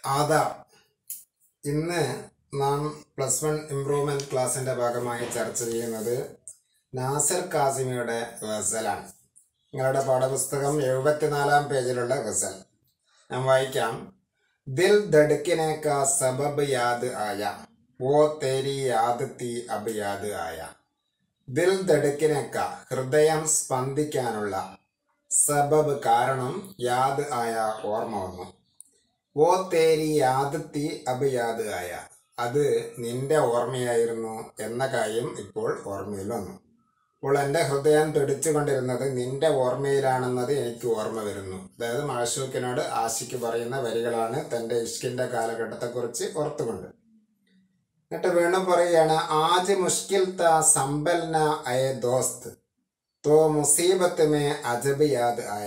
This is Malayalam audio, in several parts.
ആദാബ് ഇന്ന് നാം പ്ലസ് വൺ ഇംപ്രൂവ്മെന്റ് ക്ലാസിന്റെ ഭാഗമായി ചർച്ച ചെയ്യുന്നത് നാസിർ കാസിമിയുടെ ഗസലാണ് നിങ്ങളുടെ പാഠപുസ്തകം എഴുപത്തിനാലാം പേജിലുള്ള ഗസൽ ഞാൻ വായിക്കാം ദിൽ ദടുക്കിനെ കാ സബബ് യാദ് ആയ ഓ തേരി യാദ് തീ അബ് യാദ് ആയ ദിൽ ദടുക്കിനേക്ക ഹൃദയം സ്പന്ദിക്കാനുള്ള സബബ് കാരണം യാദ് ആയ ഓർമ്മ വന്നു ഓ തേരി യാദ് തീ അബ് യാദ് ആയ അത് നിന്റെ ഓർമ്മയായിരുന്നു എന്ന കാര്യം ഇപ്പോൾ ഓർമ്മയിൽ വന്നു അപ്പോൾ എൻ്റെ ഹൃദയം തുടിച്ചുകൊണ്ടിരുന്നത് നിന്റെ ഓർമ്മയിലാണെന്നത് എനിക്ക് ഓർമ്മ വരുന്നു അതായത് മഴശൂക്കിനോട് ആശിക്ക് പറയുന്ന വരികളാണ് തൻ്റെ ഇഷ്കിൻ്റെ കാലഘട്ടത്തെക്കുറിച്ച് ഓർത്തുകൊണ്ട് എന്നിട്ട് വീണ്ടും പറയുകയാണ് ആജ് മുഷ്കിൽ ത സമ്പൽന അയ ദോസ്ത് തോ മുസീബത്ത് മേ അജബ് യാദ് ആയ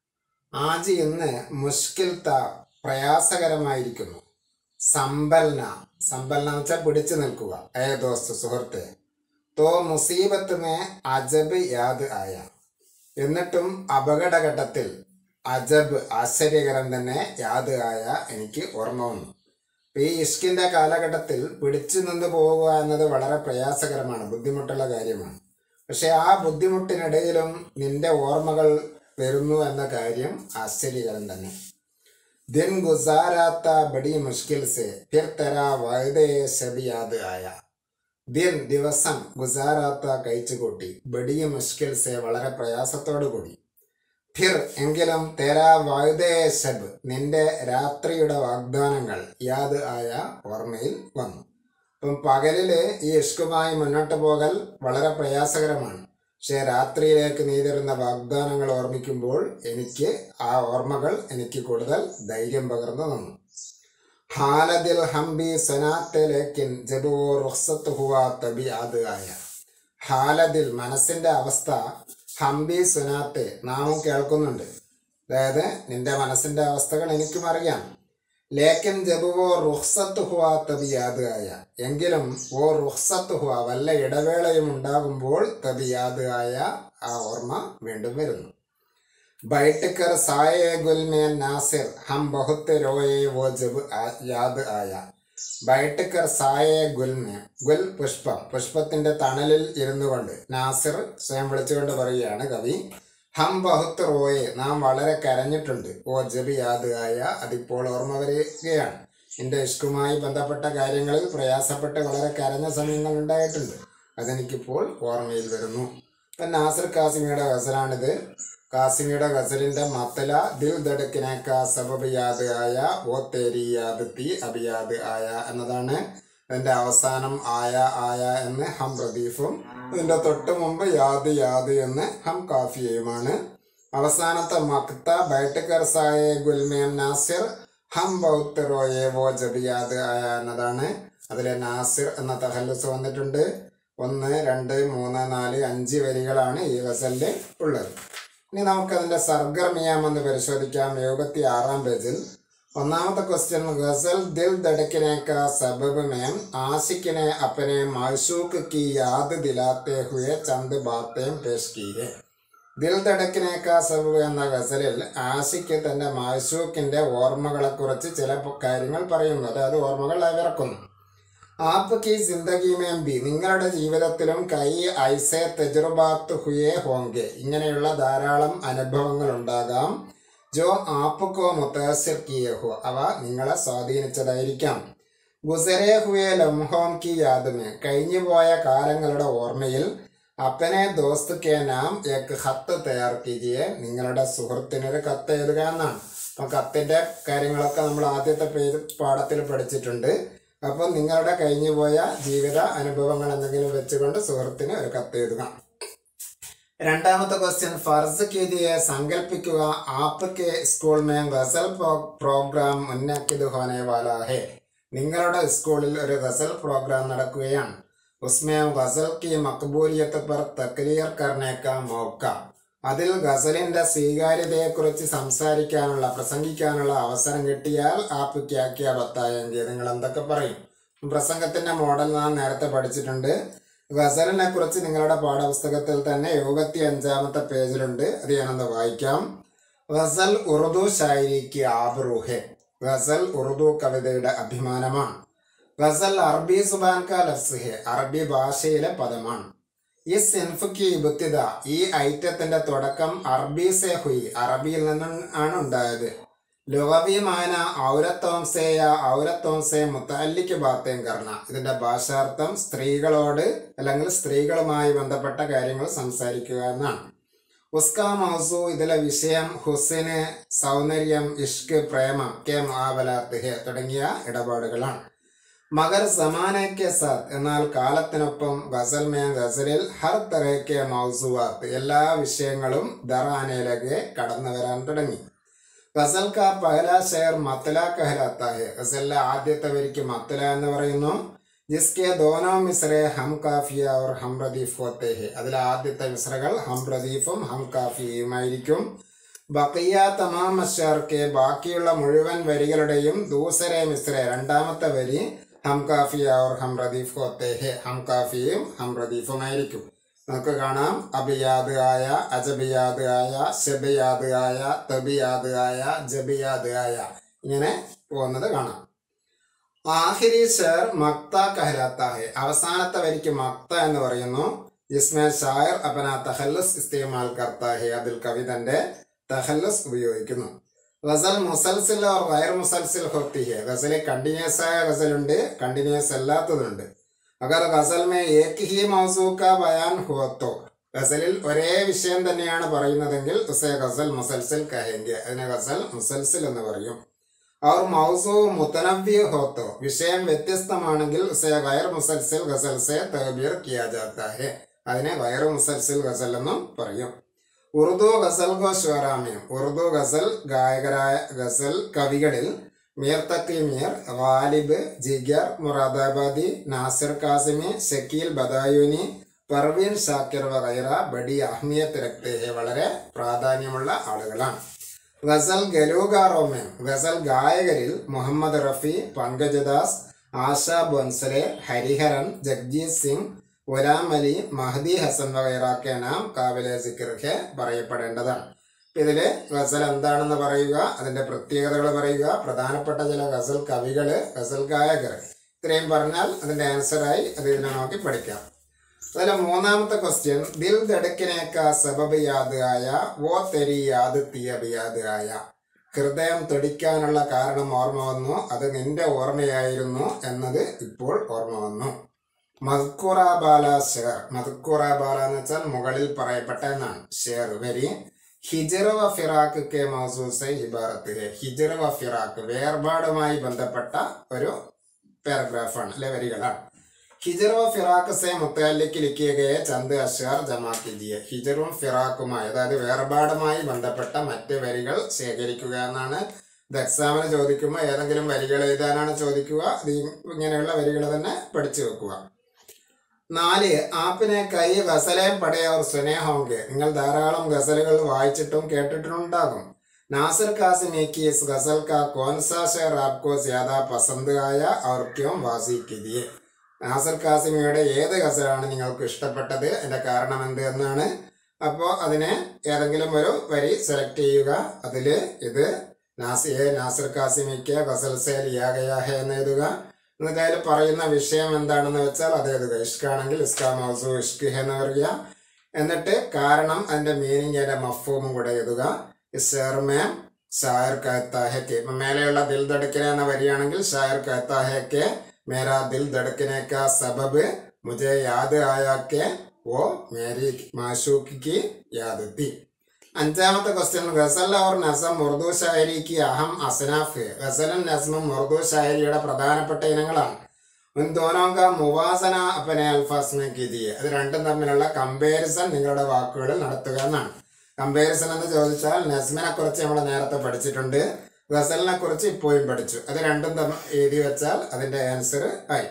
ആജ് ഇന്ന് മുഷ്കിൽ ത പ്രയാസകരമായിരിക്കുന്നു സമ്പൽന സമ്പൽന എന്ന് വെച്ചാൽ പിടിച്ചു നിൽക്കുക അയ ദോസ്ത് സുഹൃത്തെ തോ മുസീബത്ത് മേ അജബ് യാദ് ആയ എന്നിട്ടും അപകടഘട്ടത്തിൽ അജബ് ആശ്ചര്യകരം തന്നെ യാദ് ആയ എനിക്ക് ഓർമ്മ വന്നു ഈ ഇഷ്കിന്റെ കാലഘട്ടത്തിൽ പിടിച്ചു നിന്ന് പോവുക എന്നത് വളരെ പ്രയാസകരമാണ് ബുദ്ധിമുട്ടുള്ള കാര്യമാണ് പക്ഷെ ആ ബുദ്ധിമുട്ടിനിടയിലും നിന്റെ ഓർമ്മകൾ വരുന്നു എന്ന കാര്യം ആശ്ചര്യകരം തന്നെ ദിൻ ഗുസാരാത്ത ബഡി മുഷ്കിൽ സെ ഫിർ തെരാ വൈദേ ശബ് യാദ് ആയ ദിൻ ദിവസം ഗുസാരാത്ത കഴിച്ചുകൂട്ടി ബഡി മുഷ്കിൽ സെ വളരെ പ്രയാസത്തോടു കൂടി ഫിർ എങ്കിലും തെരാ വായുദേ ശബ് നിന്റെ രാത്രിയുടെ വാഗ്ദാനങ്ങൾ യാത് ആയ ഓർമ്മയിൽ വന്നു അപ്പം പകലില് ഈ ഇഷ്കുമായി മുന്നോട്ട് പോകൽ വളരെ പ്രയാസകരമാണ് പക്ഷെ രാത്രിയിലേക്ക് നീ തരുന്ന വാഗ്ദാനങ്ങൾ ഓർമ്മിക്കുമ്പോൾ എനിക്ക് ആ ഓർമ്മകൾ എനിക്ക് കൂടുതൽ ധൈര്യം പകർന്നു തന്നു ഹാലദിൽ ഹംബി സനാത്തേലേക്കിൻ ജബോ റുഖ്സത്ത് ഹുവ തബി ആദ് ആയ ഹാലദിൽ മനസ്സിന്റെ അവസ്ഥ ഹംബി സുനാത്തെ നാമും കേൾക്കുന്നുണ്ട് അതായത് നിന്റെ മനസ്സിന്റെ അവസ്ഥകൾ എനിക്കും അറിയാം ലേക്കൻ ജബുവോ റുഹ്സത്ത് ഹുവ തബിയാദ് ആയ എങ്കിലും ഓ റുഹ്സത്ത് ഹുവ വല്ല ഇടവേളയും ഉണ്ടാകുമ്പോൾ തബിയാദ് ആയ ആ ഓർമ്മ വീണ്ടും വരുന്നു ബൈട്ടക്കർ സായേ ഗുൽമേൻ നാസിർ ഹം ബഹുത്ത് രോയെ വോ ജബ് ആ- യാദ് ആയ ബൈട്ടക്കർ സായേ ഗുൽമേ ഗുൽ പുഷ്പം പുഷ്പത്തിന്റെ തണലിൽ ഇരുന്നു കൊണ്ട് നാസിർ സ്വയം വിളിച്ചുകൊണ്ട് പറയുകയാണ് കവി ഹം ബഹുത്ത് റോയെ നാം വളരെ കരഞ്ഞിട്ടുണ്ട് ഓ ജബി യാദ് ആയ അതിപ്പോൾ ഓർമ്മ വരികയാണ് എൻ്റെ ഇഷ്കുമായി ബന്ധപ്പെട്ട കാര്യങ്ങളിൽ പ്രയാസപ്പെട്ട് വളരെ കരഞ്ഞ സമയങ്ങൾ ഉണ്ടായിട്ടുണ്ട് അതെനിക്കിപ്പോൾ ഓർമ്മയിൽ വരുന്നു ഇപ്പം നാസിർ കാസിമിയുടെ ഗസലാണിത് കാസിമിയുടെ ഗസലിന്റെ മത്തല ദിൽ ദടക്കിനേക്ക സബബ് യാദ് ആയ ഓ തേരി യാദ് തീ അബിയാദ് ആയ എന്നതാണ് അതിന്റെ അവസാനം ആയ ആയ എന്ന് ഹം പ്രദീഫും ഇതിന്റെ തൊട്ട് മുമ്പ് യാദ് യാദ് എന്ന് ഹം കാഫിയയുമാണ് അവസാനത്തെ മക്ത ബൈട്ടക്കർ സായെ ഗുൽമേം നാസിർ ഹം ബൗത്ത് റോയെ വോ ജബിയാദ് ആയ എന്നതാണ് അതിലെ നാസിർ എന്ന തഹല്ലുസ് വന്നിട്ടുണ്ട് ഒന്ന് രണ്ട് മൂന്ന് നാല് അഞ്ച് വരികളാണ് ഈ ഗസലിൽ ഉള്ളത് ഇനി നമുക്കതിന്റെ സർഗർമിയാമെന്ന് പരിശോധിക്കാം എഴുപത്തി ആറാം പേജിൽ ഒന്നാമത്തെ ക്വസ്റ്റ്യൻ ഗസൽ ദിൽ ദടക്കിനേക്ക സബബ് മേം ആശിക്കിനെ അപ്പനെ മാഷൂക്ക് കി യാദ് ദിലാത്തെ ഹുയെ ചന്ദ് ബാത്തേം പേഷ് കീയെ ദിൽ ദടക്കിനേക്ക സബബ് എന്ന ഗസലിൽ ആശിക്ക് തന്റെ മാഷൂക്കിന്റെ ഓർമ്മകളെക്കുറിച്ച് ചില പ- കാര്യങ്ങൾ പറയുന്നു അതായത് ഓർമ്മകൾ അവിറക്കുന്നു ആപ്പ് കി ജിന്ദഗി മേം ബി നിങ്ങളുടെ ജീവിതത്തിലും കൈ ഐസെ തെജുർബാത്ത് ഹുയെ ഹോങ്കെ ഇങ്ങനെയുള്ള ധാരാളം അനുഭവങ്ങൾ ഉണ്ടാകാം ജോ ആപ്പുക്കോ മുത്തസിർ കിയെ ഹോ അവ നിങ്ങളെ സ്വാധീനിച്ചതായിരിക്കാം ഗുസരെ ഹുയെ ലംഹോം കി യാദുമേ കഴിഞ്ഞുപോയ കാലങ്ങളുടെ ഓർമ്മയിൽ അപ്പനെ ദോസ്ത് കെ നാം ഏക്ക് ഹത്ത് തയ്യാർ കീജിയെ നിങ്ങളുടെ സുഹൃത്തിനൊരു കത്ത് എഴുതുക എന്നാണ് അപ്പം കത്തിന്റെ കാര്യങ്ങളൊക്കെ നമ്മൾ ആദ്യത്തെ പേജ് പാഠത്തിൽ പഠിച്ചിട്ടുണ്ട് അപ്പം നിങ്ങളുടെ കഴിഞ്ഞുപോയ ജീവിത അനുഭവങ്ങൾ എന്തെങ്കിലും വെച്ചുകൊണ്ട് സുഹൃത്തിന് ഒരു കത്ത് എഴുതുക രണ്ടാമത്തെ ക്വസ്റ്റ്യൻ ഫർസ് കീതിയെ സങ്കല്പിക്കുക ആപ്പ് കെ സ്കൂൾ മേ ഗസൽ പ്രോ- പ്രോഗ്രാം മുന്നക്കിത് ഹോനെ വാലാ ഹേ നിങ്ങളുടെ സ്കൂളിൽ ഒരു ഗസൽ പ്രോഗ്രാം നടക്കുകയാണ് ഉസ്മേ ഗസൽ കി മക്ബൂലിയത്ത് പർ തക്ലീർ കർണേക്ക മൗക്ക അതിൽ ഗസലിന്റെ സ്വീകാര്യതയെക്കുറിച്ച് സംസാരിക്കാനുള്ള പ്രസംഗിക്കാനുള്ള അവസരം കിട്ടിയാൽ ആപ്പ് ക്യാക്കിയ ബത്തായെങ്കിൽ നിങ്ങൾ എന്തൊക്കെ പറയും പ്രസംഗത്തിന്റെ മോഡൽ നാം നേരത്തെ പഠിച്ചിട്ടുണ്ട് ഗസലിനെ കുറിച്ച് നിങ്ങളുടെ പാഠപുസ്തകത്തിൽ തന്നെ എഴുപത്തി അഞ്ചാമത്തെ പേജിലുണ്ട് അത് ഞാനൊന്ന് വായിക്കാം ഗസൽ ഉറുദു ഷായരിക്ക് ആബ്രൂഹെ ഗസൽ ഉറുദു കവിതയുടെ അഭിമാനമാണ് ഗസൽ അറബി സുബാൻ കാ ലഫ്സ് ഹെ അറബി ഭാഷയിലെ പദമാണ് ഈ സെൻഫുക്ക് ഇബുത്തിത ഈ ഐറ്റത്തിന്റെ തുടക്കം അറബി സെ ഹുയി അറബിയിൽ നിന്നും ആണ് ഉണ്ടായത് ലുഗവിമാന ഔരത്തോംസേയ ഔരത്തോംസെ മുത്തല്ലിക്ക് ബാത്തേം കർണ ഇതിന്റെ ഭാഷാർത്ഥം സ്ത്രീകളോട് അല്ലെങ്കിൽ സ്ത്രീകളുമായി ബന്ധപ്പെട്ട കാര്യങ്ങൾ സംസാരിക്കുക എന്നാണ് ഉസ്കാ മൗസു ഇതിലെ വിഷയം ഹുസിന് സൗന്ദര്യം ഇഷ്ക് പ്രേമം കെ മുആവലാത്ത് ഹെ തുടങ്ങിയ ഇടപാടുകളാണ് മഗർ സമാനയ്ക്ക് സാത്ത് എന്നാൽ കാലത്തിനൊപ്പം ഗസൽ മേ ഗസലിൽ ഹർ തറയ്ക്ക് മൗസുവാത്ത് എല്ലാ വിഷയങ്ങളും ദറാനയിലേക്ക് കടന്നു വരാൻ തുടങ്ങി ഗസൽ കാ പഹല ഷെയർ മത്തല കഹലാത്ത ഹെ ഗസലിലെ ആദ്യത്തെ വരിക്ക് മത്തല എന്ന് പറയുന്നു ജിസ്കെ ദോനോ മിസ്രെ ഹം കാഫിയ और ഹം റദീഫ് ഹോത്തെ ഹെ അതിലെ ആദ്യത്തെ മിസ്രകൾ ഹം റദീഫും ഹം കാഫിയുമായിരിക്കും ബക്കിയ തമാം അഷാർക്ക് ബാക്കിയുള്ള മുഴുവൻ വരികളുടെയും ദൂസരെ മിസ്രെ രണ്ടാമത്തെ വരി ഹം കാഫിയ और ഹം റദീഫ് ഹോത്തെ ഹെ ഹം കാഫിയും ഹം റദീഫുമായിരിക്കും നമുക്ക് കാണാം അബിയാദ് ആയ അജബിയാദ് ആയ ഷബിയാദ് ആയ തബിയാദ് ആയ ജബിയാദ് ആയ ഇങ്ങനെ പോകുന്നത് കാണാം ആഹിരി ഷേർ മക്ത കഹലാത്ത ഹെ അവസാനത്തെ വരിക്ക് മക്ത എന്ന് പറയുന്നു ജിസ്മേ ഷായർ അപ്പന തഹല്ലസ് ഇസ്തേമാൽ കർത്ത ഹെ അതിൽ കവി തന്റെ തഹല്ലസ് ഉപയോഗിക്കുന്നു ഗസൽ മുസൽസിൽ ഓർ വയർ മുസൽസിൽ ഹോത്തി ഹെ ഗസലിൽ കണ്ടിന്യൂസ് ആയ ഗസലുണ്ട് കണ്ടിന്യൂസ് അല്ലാത്തതുണ്ട് അഗർ ഗസൽ മേ ഏക് ഹി മൗസൂ കാ ബയാൻ ഹുവത്തോ ഗസലിൽ ഒരേ വിഷയം തന്നെയാണ് പറയുന്നതെങ്കിൽ ഉസേ ഗസൽ മുസൽസിൽ കഹെങ്കെ അതിനെ ഗസൽ മുസൽസിൽ എന്ന് പറയും അവർ മൗസൂ മുത്തനവ്യ ഹോത്തോ വിഷയം വ്യത്യസ്തമാണെങ്കിൽ ഉസേ വയർ മുസൽസിൽ ഗസൽ സെ തഹബീർ കിയാ ജാത്ത ഹെ അതിനെ വയർ മുസൽസിൽ ഗസൽ എന്നും പറയും ഉറുദു ഗസൽ ഗോ ഷ്വറാമ്യം ഉറുദു ഗസൽ ഗായകരായ ഗസൽ കവികളിൽ മീർ തക്കി മീർ ഗാലിബ് ജിഗർ മുറാദാബാദി നാസിർ കാസിമി ഷക്കീൽ ബദായുനി പർവീൻ ഷാക്കിർ വഗൈറ ബഡി അഹ്മിയത്ത് രക്തേ ഹെ വളരെ പ്രാധാന്യമുള്ള ആളുകളാണ് ഗസൽ ഗലൂഗാറോമേം ഗസൽ ഗായകരിൽ മുഹമ്മദ് റഫി പങ്കജദാസ് ആശ ബൊൻസലെ ഹരിഹരൻ ജഗ്ജീത് സിംഗ് ഗുലാം അലി മഹദി ഹസൻ വഗൈറാക്കെ നാം കാബിലെ സിക്കർക്ക് പറയപ്പെടേണ്ടതാണ് ഇതില് ഗസൽ എന്താണെന്ന് പറയുക അതിന്റെ പ്രത്യേകതകൾ പറയുക പ്രധാനപ്പെട്ട ചില ഗസൽ കവികള് ഗസൽ ഗായകർ ഇത്രയും പറഞ്ഞാൽ അതിന്റെ ആൻസറായി അത് ഇതിനെ നോക്കി പഠിക്കാം അതിലെ മൂന്നാമത്തെ ക്വസ്റ്റ്യൻ ദിൽ ദടക്കിനേക്ക സബബ് യാദ് ആയ ഓ തെരി യാദ് തീയബ് യാദ് ആയ ഹൃദയം തുടിക്കാനുള്ള കാരണം ഓർമ്മ വന്നു അത് നിന്റെ ഓർമ്മയായിരുന്നു എന്നത് ഇപ്പോൾ ഓർമ്മ വന്നു മദ്കുറ ബാല ഷെയർ മദ്കുറ ബാല എന്ന് വെച്ചാൽ മുകളിൽ പറയപ്പെട്ട എന്നാണ് ഷെയർ വരി ഹിജറ വ ഫിറാക്ക് കെ മൗസൂസെ ഹിബാറത്തിലെ ഹിജറ വ ഫിറാക്ക് വേർപാടുമായി ബന്ധപ്പെട്ട ഒരു പാരഗ്രാഫാണ് അല്ലെ വരികളാണ് ഹിജർ വ ഫിറാക്ക് സെ മുത്തല്ലിക്ക് ലിക്കിയകയെ ചന്ദ് അഷാർ ജമാ കിജിയെ ഹിജറും ഫിറാക്കുമായി അതായത് വേർപാടുമായി ബന്ധപ്പെട്ട മറ്റ് വരികൾ ശേഖരിക്കുക എന്നാണ് ഇത് എക്സാമിന് ചോദിക്കുമ്പോൾ ഏതെങ്കിലും വരികൾ എഴുതാനാണ് ചോദിക്കുക അത് ഈ ഇങ്ങനെയുള്ള വരികൾ തന്നെ പഠിച്ചു വെക്കുക നാല് ആപ്പിനെ കൈ ഗസലെ പടയവർ സുനേഹോങ്കെ നിങ്ങൾ ധാരാളം ഗസലുകൾ വായിച്ചിട്ടും കേട്ടിട്ടുണ്ടാകും നാസിർ കാസിമി की इस गजल का कौन सा शेर आपको ज्यादा पसंद आया और क्यों वासी कीजिए നാസർ കാസിമിയുടെ ഏത് ഗസലാണ് നിങ്ങൾക്ക് ഇഷ്ടപ്പെട്ടത് അതിന്റെ കാരണം എന്ത് എന്നാണ് അപ്പോൾ അതിനെ ഏതെങ്കിലും ഒരു വരി സെലക്ട് ചെയ്യുക അതിൽ ഇത് നാസിയെ നാസിർ കാസിമിക്ക് ഗസൽ സേ ലിയാ ഗയാ ഹെ എന്ന് എഴുതുക എന്നിട്ട് അതിൽ പറയുന്ന വിഷയം എന്താണെന്ന് വെച്ചാൽ അത് എഴുതുക ഇഷ്കാണെങ്കിൽ ഇസ്കാ മൗസു ഇഷ്ക് ഹെ എന്ന് പറയുക എന്നിട്ട് കാരണം അതിന്റെ മീനിങ് അതിന്റെ മഫൂമും കൂടെ എഴുതുക ഇസ്മേ ഷായർ കഹത്താഹയ്ക്ക് മേലെയുള്ള ദിൽ ദടക്കിനെ എന്ന വരിയാണെങ്കിൽ ഷായർ കഹത്താഹയ്ക്ക് മേരാ ദിൽ ദടക്കിനെ കാ സബബ് മുझे യാദ് ആയാക്കെ ഓ മേരി മാഷൂക്ക് യാദ് തി അഞ്ചാമത്തെ ക്വസ്റ്റ്യൻ ഗസൽ और നസം ഉറുദു ഷായരിക്ക് അഹം അസനാഫ് ഗസലും നസ്മും ഉറുദു ഷായരിയുടെ പ്രധാനപ്പെട്ട ഇനങ്ങളാണ് ഉൻ ദോനോ കാ മുവാസന അപ്പനെ അൽഫാസ്മെ കീതിയെ അത് രണ്ടും തമ്മിലുള്ള കമ്പാരിസൺ നിങ്ങളുടെ വാക്കുകളിൽ നടത്തുക എന്നാണ് കമ്പാരിസൺ എന്ന് ചോദിച്ചാൽ നസ്മിനെ കുറിച്ച് നമ്മൾ നേരത്തെ പഠിച്ചിട്ടുണ്ട് ഗസലിനെ കുറിച്ച് ഇപ്പോഴും പഠിച്ചു അത് രണ്ടും തമ്മിൽ എഴുതി വെച്ചാൽ അതിന്റെ ആൻസർ ആയി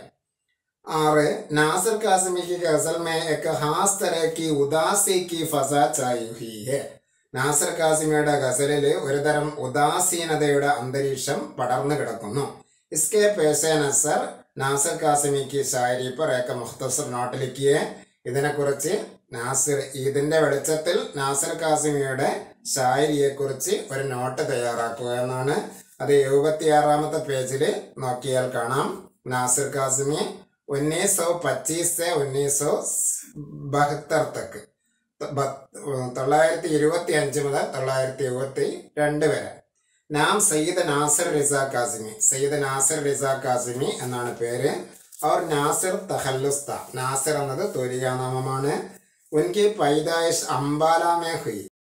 ആറ് നാസിർ കാസിമി की गजल में एक खास तरह की उदासी की फजा छाई हुई है നാസിർ കാസിമിയുടെ ഗസലിൽ ഒരുതരം ഉദാസീനതയുടെ അന്തരീക്ഷം പടർന്നു കിടക്കുന്നു ഇസ്കെ പേശെ നസർ നാസിർ കാസിമിക്ക് ഷായരി पर एक മുഖ്തസർ നോട്ട് ലിഖിയെ ഇതിനെക്കുറിച്ച് നാസിർ ഇതിന്റെ വെളിച്ചത്തിൽ നാസിർ കാസിമിയുടെ ഷായരിയെ കുറിച്ച് ഒരു നോട്ട് തയ്യാറാക്കുക എന്നാണ് അത് എഴുപത്തിയാറാമത്തെ പേജിൽ നോക്കിയാൽ കാണാം നാസിർ കാസിമി ഉന്നീസ് സौ പച്ചീസ് से ഉന്നീസ് സौ ബഹത്തർ തക്ക് തൊള്ളായിരത്തി ഇരുപത്തി അഞ്ച് മുതൽ തൊള്ളായിരത്തി എഴുപത്തി രണ്ട് വരെ നാം സയ്യിദ് നാസിർ റിസ കാസിമി സയ്യിദ് നാസിർ റിസ കാസിമി എന്നാണ് പേര് അവർ നാസിർ തഹല്ലുസ്ത നാസിർ എന്നത് തുലികാനാമമാണ് ഉൻകി പൈദായിഷ് അംബാല മേ ഹുയി